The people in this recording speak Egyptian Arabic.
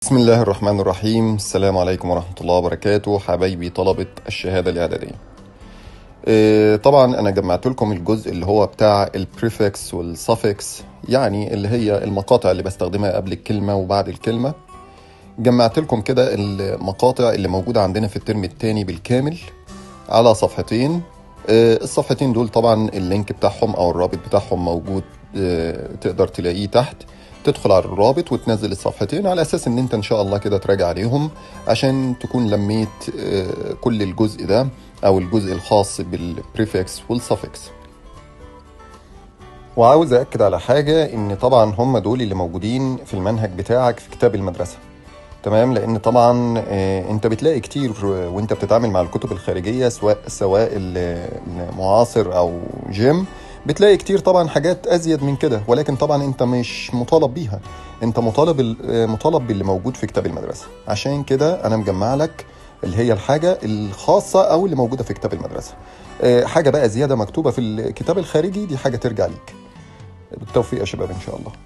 بسم الله الرحمن الرحيم السلام عليكم ورحمة الله وبركاته حبايبي طلبة الشهادة الإعدادية آه، طبعا أنا جمعت لكم الجزء اللي هو بتاع البريفكس والسافكس يعني اللي هي المقاطع اللي بستخدمها قبل الكلمة وبعد الكلمة جمعت لكم كده المقاطع اللي موجودة عندنا في الترم الثاني بالكامل على صفحتين آه، الصفحتين دول طبعا اللينك بتاعهم أو الرابط بتاعهم موجود آه، تقدر تلاقيه تحت تدخل على الرابط وتنزل الصفحتين على اساس ان انت ان شاء الله كده تراجع عليهم عشان تكون لميت آه، كل الجزء ده او الجزء الخاص بالبريفكس والسفكس وعاوز اكد على حاجه ان طبعا هم دول اللي موجودين في المنهج بتاعك في كتاب المدرسه تمام لان طبعا آه، انت بتلاقي كتير وانت بتتعامل مع الكتب الخارجيه سواء سواء المعاصر او جيم بتلاقي كتير طبعا حاجات ازيد من كده ولكن طبعا انت مش مطالب بيها انت مطالب ال- مطالب باللي موجود في كتاب المدرسه عشان كده انا مجمع لك اللي هي الحاجه الخاصه او اللي موجوده في كتاب المدرسه آه، حاجه بقى زياده مكتوبه في الكتاب الخارجي دي حاجه ترجع ليك بالتوفيق يا شباب ان شاء الله